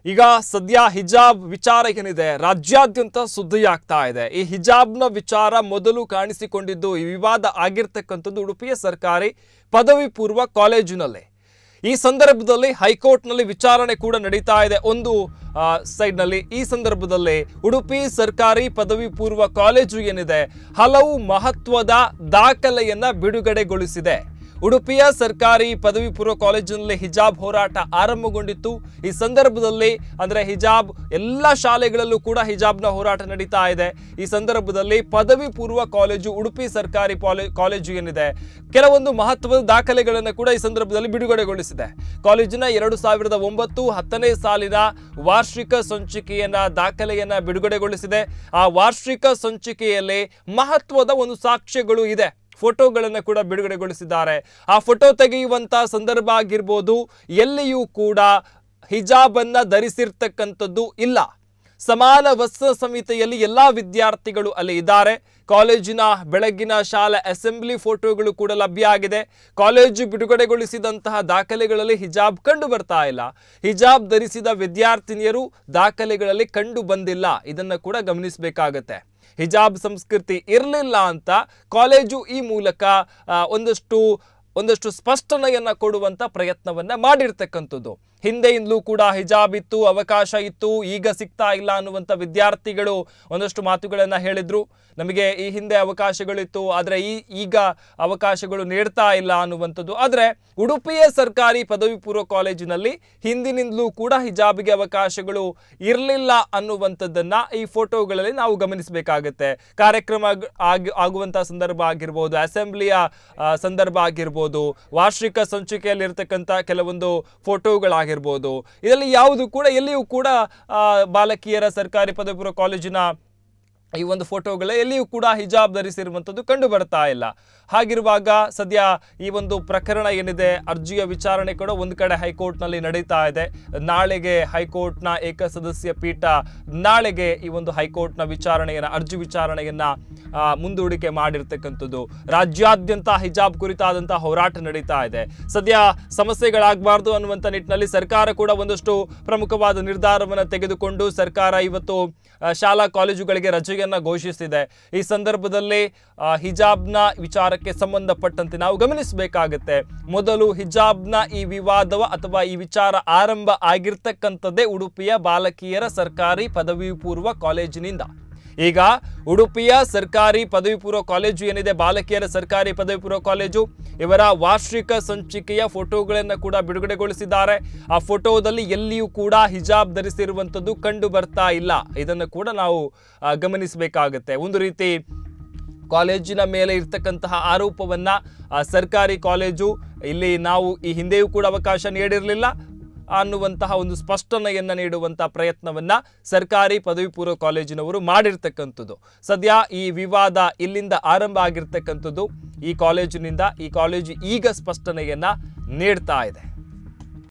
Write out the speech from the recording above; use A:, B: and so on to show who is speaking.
A: ಈಗ ಸದ್ಯ ಹಿಜಾಬ್ ವಿಚಾರ ಏನಿದೆ ರಾಜ್ಯಾದ್ಯಂತ ಸುದ್ದಿಯಾಗ್ತಾ ಇದೆ ಈ ಹಿಜಾಬ್ನ ವಿಚಾರ ಮೊದಲು ಕಾಣಿಸಿಕೊಂಡಿದ್ದು ಈ ವಿವಾದ ಆಗಿರ್ತಕ್ಕಂಥದ್ದು ಉಡುಪಿಯ ಸರ್ಕಾರಿ ಪದವಿ ಪೂರ್ವ ಕಾಲೇಜಿನಲ್ಲೇ ಈ ಸಂದರ್ಭದಲ್ಲಿ ಹೈಕೋರ್ಟ್ನಲ್ಲಿ ವಿಚಾರಣೆ ಕೂಡ ನಡೀತಾ ಇದೆ ಒಂದು ಆ, ಸೈಡ್ನಲ್ಲಿ ಈ ಸಂದರ್ಭದಲ್ಲಿ ಉಡುಪಿ ಸರ್ಕಾರಿ ಪದವಿ ಪೂರ್ವ ಕಾಲೇಜು ಏನಿದೆ ಹಲವು ಮಹತ್ವದ ದಾಖಲೆಯನ್ನ ಬಿಡುಗಡೆಗೊಳಿಸಿದೆ ಉಡುಪಿಯ ಸರ್ಕಾರಿ ಪದವಿ ಪೂರ್ವ ಕಾಲೇಜಿನಲ್ಲಿ ಹಿಜಾಬ್ ಹೋರಾಟ ಆರಂಭಗೊಂಡಿತ್ತು ಈ ಸಂದರ್ಭದಲ್ಲಿ ಅಂದರೆ ಹಿಜಾಬ್ ಎಲ್ಲ ಶಾಲೆಗಳಲ್ಲೂ ಕೂಡ ಹಿಜಾಬ್ನ ಹೋರಾಟ ನಡೀತಾ ಇದೆ ಈ ಸಂದರ್ಭದಲ್ಲಿ ಪದವಿ ಪೂರ್ವ ಕಾಲೇಜು ಉಡುಪಿ ಸರ್ಕಾರಿ ಪಾಲೆ- ಕಾಲೇಜು ಏನಿದೆ ಕೆಲವೊಂದು ಮಹತ್ವದ ದಾಖಲೆಗಳನ್ನು ಕೂಡ ಈ ಸಂದರ್ಭದಲ್ಲಿ ಬಿಡುಗಡೆಗೊಳಿಸಿದೆ ಕಾಲೇಜಿನ ಎರಡು ಸಾವಿರದ ಒಂಬತ್ತು ಹತ್ತನೇ ಸಾಲಿನ ವಾರ್ಷಿಕ ಸಂಚಿಕೆಯನ್ನ ದಾಖಲೆಯನ್ನ ಬಿಡುಗಡೆಗೊಳಿಸಿದೆ ಆ ವಾರ್ಷಿಕ ಸಂಚಿಕೆಯಲ್ಲಿ ಮಹತ್ವದ ಒಂದು ಸಾಕ್ಷ್ಯಗಳು ಇದೆ ಫೋಟೋಗಳನ್ನು ಕೂಡ ಬಿಡುಗಡೆಗೊಳಿಸಿದ್ದಾರೆ ಆ ಫೋಟೋ ತೆಗೆಯುವಂತ ಸಂದರ್ಭ ಆಗಿರ್ಬೋದು ಎಲ್ಲಿಯೂ ಕೂಡ ಹಿಜಾಬನ್ನ ಧರಿಸಿರ್ತಕ್ಕಂಥದ್ದು ಇಲ್ಲ ಸಮಾನ ವಸ್ತ್ರ ಸಂಹಿತೆಯಲ್ಲಿ ಎಲ್ಲಾ ವಿದ್ಯಾರ್ಥಿಗಳು ಅಲ್ಲಿ ಇದ್ದಾರೆ ಕಾಲೇಜಿನ ಬೆಳಗ್ಗಿನ ಶಾಲಾ ಅಸೆಂಬ್ಲಿ ಫೋಟೋಗಳು ಕೂಡ ಲಭ್ಯ ಆಗಿದೆ ಕಾಲೇಜು ಬಿಡುಗಡೆಗೊಳಿಸಿದಂತಹ ದಾಖಲೆಗಳಲ್ಲಿ ಹಿಜಾಬ್ ಕಂಡು ಬರ್ತಾ ಇಲ್ಲ ಹಿಜಾಬ್ ಧರಿಸಿದ ವಿದ್ಯಾರ್ಥಿನಿಯರು ದಾಖಲೆಗಳಲ್ಲಿ ಕಂಡು ಬಂದಿಲ್ಲ ಇದನ್ನು ಕೂಡ ಗಮನಿಸಬೇಕಾಗತ್ತೆ ಹಿಜಾಬ್ ಸಂಸ್ಕೃತಿ ಇರಲಿಲ್ಲ ಅಂತ ಕಾಲೇಜು ಈ ಮೂಲಕ ಆ, ಒಂದಷ್ಟು ಒಂದಷ್ಟು ಸ್ಪಷ್ಟನೆಯನ್ನ ಕೊಡುವಂತ ಪ್ರಯತ್ನವನ್ನ ಮಾಡಿರ್ತಕ್ಕಂಥದ್ದು ಹಿಂದೆಯಿಂದಲೂ ಕೂಡ ಹಿಜಾಬ್ ಇತ್ತು ಅವಕಾಶ ಇತ್ತು ಈಗ ಸಿಗ್ತಾ ಇಲ್ಲ ಅನ್ನುವಂಥ ವಿದ್ಯಾರ್ಥಿಗಳು ಒಂದಷ್ಟು ಮಾತುಗಳನ್ನ ಹೇಳಿದ್ರು ನಮಗೆ ಈ ಹಿಂದೆ ಅವಕಾಶಗಳಿತ್ತು ಆದರೆ ಈ ಈಗ ಅವಕಾಶಗಳು ನೀಡ್ತಾ ಇಲ್ಲ ಅನ್ನುವಂಥದ್ದು ಆದರೆ ಉಡುಪಿಯ ಸರ್ಕಾರಿ ಪದವಿ ಪೂರ್ವ ಕಾಲೇಜಿನಲ್ಲಿ ಹಿಂದಿನಿಂದಲೂ ಕೂಡ ಹಿಜಾಬ್ಗೆ ಅವಕಾಶಗಳು ಇರಲಿಲ್ಲ ಅನ್ನುವಂಥದ್ದನ್ನ ಈ ಫೋಟೋಗಳಲ್ಲಿ ನಾವು ಗಮನಿಸಬೇಕಾಗತ್ತೆ ಕಾರ್ಯಕ್ರಮ ಆಗ್- ಆಗ್- ಆಗುವಂತಹ ಸಂದರ್ಭ ಆಗಿರ್ಬೋದು ಅಸೆಂಬ್ಲಿಯ ಆ, ಸಂದರ್ಭ ಆಗಿರ್ಬೋದು ವಾರ್ಷಿಕ ಸಂಚಿಕೆಯಲ್ಲಿ ಇರತಕ್ಕಂಥ ಕೆಲವೊಂದು ಫೋಟೋಗಳಾಗಿರ್ಬೋದು ಇದರಲ್ಲಿ ಯಾವುದು ಕೂಡ ಎಲ್ಲಿಯೂ ಕೂಡ ಆ, ಬಾಲಕಿಯರ ಸರ್ಕಾರಿ ಪದವಿ ಪೂರ್ವ ಕಾಲೇಜಿನ ಈ ಒಂದು ಫೋಟೋಗಳ ಎಲ್ಲಿಯೂ ಕೂಡ ಹಿಜಾಬ್ ಧರಿಸಿರುವಂಥದ್ದು ಕಂಡು ಬರ್ತಾ ಇಲ್ಲ ಹಾಗಿರುವಾಗ ಸದ್ಯ ಈ ಒಂದು ಪ್ರಕರಣ ಏನಿದೆ ಅರ್ಜಿಯ ವಿಚಾರಣೆ ಕೂಡ ಒಂದು ಕಡೆ ಹೈಕೋರ್ಟ್ನಲ್ಲಿ ನಡೀತಾ ಇದೆ ನಾಳೆಗೆ ಹೈಕೋರ್ಟ್ನ ಏಕಸದಸ್ಯ ಪೀಠ ನಾಳೆಗೆ ಈ ಒಂದು ಹೈಕೋರ್ಟ್ನ ವಿಚಾರಣೆಯನ್ನ ಅರ್ಜಿ ವಿಚಾರಣೆಯನ್ನ ಆ, ಮುಂದೂಡಿಕೆ ಮಾಡಿರ್ತಕ್ಕಂಥದ್ದು ರಾಜ್ಯಾದ್ಯಂತ ಹಿಜಾಬ್ ಕುರಿತಾದಂತಹ ಹೋರಾಟ ನಡೀತಾ ಇದೆ ಸದ್ಯ ಸಮಸ್ಯೆಗಳಾಗಬಾರ್ದು ಅನ್ನುವಂಥ ನಿಟ್ಟಿನಲ್ಲಿ ಸರ್ಕಾರ ಕೂಡ ಒಂದಷ್ಟು ಪ್ರಮುಖವಾದ ನಿರ್ಧಾರವನ್ನು ತೆಗೆದುಕೊಂಡು ಸರ್ಕಾರ ಇವತ್ತು ಆ, ಶಾಲಾ ಕಾಲೇಜುಗಳಿಗೆ ರಜೆಯನ್ನ ಘೋಷಿಸಿದೆ ಈ ಸಂದರ್ಭದಲ್ಲಿ ಆ, ಹಿಜಾಬ್ನ ವಿಚಾರಕ್ಕೆ ಸಂಬಂಧಪಟ್ಟಂತೆ ನಾವು ಗಮನಿಸಬೇಕಾಗತ್ತೆ ಮೊದಲು ಹಿಜಾಬ್ನ ಈ ವಿವಾದವ ಅಥವಾ ಈ ವಿಚಾರ ಆರಂಭ ಆಗಿರ್ತಕ್ಕಂಥದ್ದೇ ಉಡುಪಿಯ ಬಾಲಕಿಯರ ಸರ್ಕಾರಿ ಪದವಿ ಪೂರ್ವ ಕಾಲೇಜಿನಿಂದ ಈಗ ಉಡುಪಿಯ ಸರ್ಕಾರಿ ಪದವಿ ಪೂರ್ವ ಕಾಲೇಜು ಏನಿದೆ ಬಾಲಕಿಯರ ಸರ್ಕಾರಿ ಪದವಿ ಪೂರ್ವ ಕಾಲೇಜು ಇವರ ವಾರ್ಷಿಕ ಸಂಚಿಕೆಯ ಫೋಟೋಗಳನ್ನು ಕೂಡ ಬಿಡುಗಡೆಗೊಳಿಸಿದ್ದಾರೆ ಆ ಫೋಟೋದಲ್ಲಿ ಎಲ್ಲಿಯೂ ಕೂಡ ಹಿಜಾಬ್ ಧರಿಸಿರುವಂಥದ್ದು ಕಂಡು ಬರ್ತಾ ಇಲ್ಲ ಇದನ್ನು ಕೂಡ ನಾವು ಆ, ಗಮನಿಸಬೇಕಾಗತ್ತೆ ಒಂದು ರೀತಿ ಕಾಲೇಜಿನ ಮೇಲೆ ಇರ್ತಕ್ಕಂತಹ ಆರೋಪವನ್ನ ಆ, ಸರ್ಕಾರಿ ಕಾಲೇಜು ಇಲ್ಲಿ ನಾವು ಈ ಹಿಂದೆಯೂ ಕೂಡ ಅವಕಾಶ ನೀಡಿರಲಿಲ್ಲ ಅನ್ನುವಂತಹ ಒಂದು ಸ್ಪಷ್ಟನೆಯನ್ನ ನೀಡುವಂತಹ ಪ್ರಯತ್ನವನ್ನ ಸರ್ಕಾರಿ ಪದವಿ ಪೂರ್ವ ಕಾಲೇಜಿನವರು ಮಾಡಿರ್ತಕ್ಕಂಥದ್ದು ಸದ್ಯ ಈ ವಿವಾದ ಇಲ್ಲಿಂದ ಆರಂಭ ಆಗಿರ್ತಕ್ಕಂಥದ್ದು ಈ ಕಾಲೇಜಿನಿಂದ ಈ ಕಾಲೇಜು ಈಗ ಸ್ಪಷ್ಟನೆಯನ್ನ ನೀಡ್ತಾ ಇದೆ